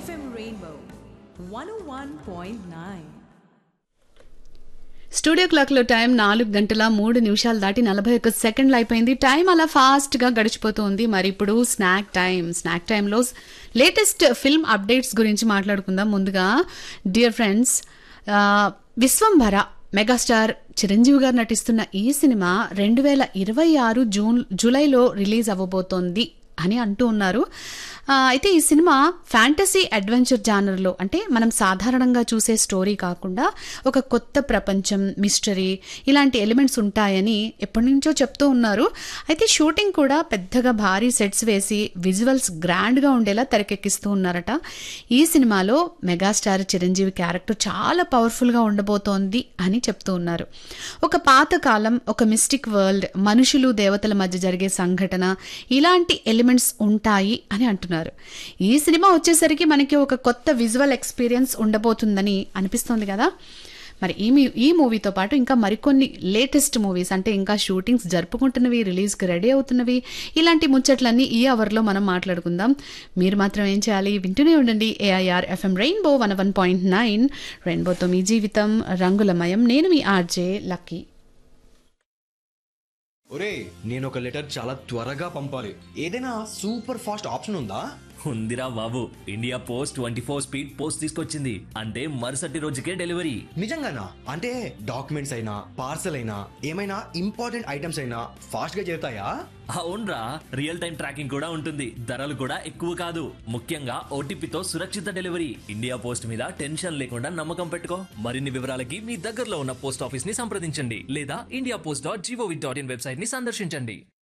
FM Rainbow 101.9. Studio క్లాక్లో time నాలుగు గంటల మూడు నిమిషాలు దాటి నలభై ఒక్క సెకండ్లు అయిపోయింది టైం అలా ఫాస్ట్గా గడిచిపోతుంది మరి ఇప్పుడు స్నాక్ టైం స్నాక్ టైంలో లేటెస్ట్ ఫిల్మ్ అప్డేట్స్ గురించి మాట్లాడుకుందాం ముందుగా dear friends Vishwambhara megastar Chiranjeevi garu నటిస్తున్న ఈ సినిమా రెండు వేల ఇరవై ఆరు జూన్ జూలైలో రిలీజ్ అవ్వబోతోంది అని అంటూ ఉన్నారు ఆ, అయితే ఈ సినిమా ఫ్యాంటసీ అడ్వెంచర్ జానర్లో అంటే మనం సాధారణంగా చూసే స్టోరీ కాకుండా ఒక కొత్త ప్రపంచం మిస్టరీ ఇలాంటి ఎలిమెంట్స్ ఉంటాయని ఎప్పటి నుంచో చెప్తూ ఉన్నారు అయితే షూటింగ్ కూడా పెద్దగా భారీ సెట్స్ వేసి విజువల్స్ గ్రాండ్గా ఉండేలా తెరకెక్కిస్తూ ఉన్నారట ఈ సినిమాలో మెగాస్టార్ చిరంజీవి క్యారెక్టర్ చాలా పవర్ఫుల్గా ఉండబోతోంది అని చెప్తూ ఉన్నారు ఒక పాతకాలం ఒక మిస్టిక్ వరల్డ్ మనుషులు దేవతల మధ్య జరిగే సంఘటన ఇలాంటి ఎలిమెంట్స్ ఉంటాయి అని అంటున్నారు ఈ సినిమా వచ్చేసరికి మనకి ఒక కొత్త విజువల్ ఎక్స్పీరియన్స్ ఉండబోతుందని అనిపిస్తుంది కదా మరి ఈ మీ- ఈ మూవీతో పాటు ఇంకా మరికొన్ని లేటెస్ట్ మూవీస్ అంటే ఇంకా షూటింగ్స్ జరుపుకుంటున్నవి రిలీజ్కి రెడీ అవుతున్నవి ఇలాంటి ముచ్చట్లన్నీ ఈ అవర్లో మనం మాట్లాడుకుందాం మీరు మాత్రం ఏం చేయాలి వింటూనే ఉండండి AIR FM Rainbow one one point nine రెయిన్బోతో మీ జీవితం రంగులమయం నేను మీ ఆర్జే లక్కీ ఒరే నేను ఒక లెటర్ చాలా త్వరగా పంపాలి ఏదైనా సూపర్ ఫాస్ట్ ఆప్షన్ ఉందా ఉందిరా బాబు India Post twenty four Speed Post తీసుకొచ్చింది అంటే మరుసటి రోజుకే డెలివరీ నిజంగానా అంటే డాక్యుమెంట్స్ అయినా పార్సల్ అయినా ఏమైనా ఇంపార్టెంట్ ఐటమ్స్ అయినా ఫాస్ట్ గా చేరుతాయా అవునరా రియల్ టైం ట్రాకింగ్ కూడా ఉంటుంది ధరలు కూడా ఎక్కువ కాదు ముఖ్యంగా ఓటీపీతో సురక్షిత డెలివరీ ఇండియా పోస్ట్ మీద టెన్షన్ లేకుండా నమ్మకం పెట్టుకో మరిన్ని వివరాలకి మీ దగ్గరలో ఉన్న పోస్ట్ ఆఫీస్ ని సంప్రదించండి లేదా India Post dot G O V dot in website ని సందర్శించండి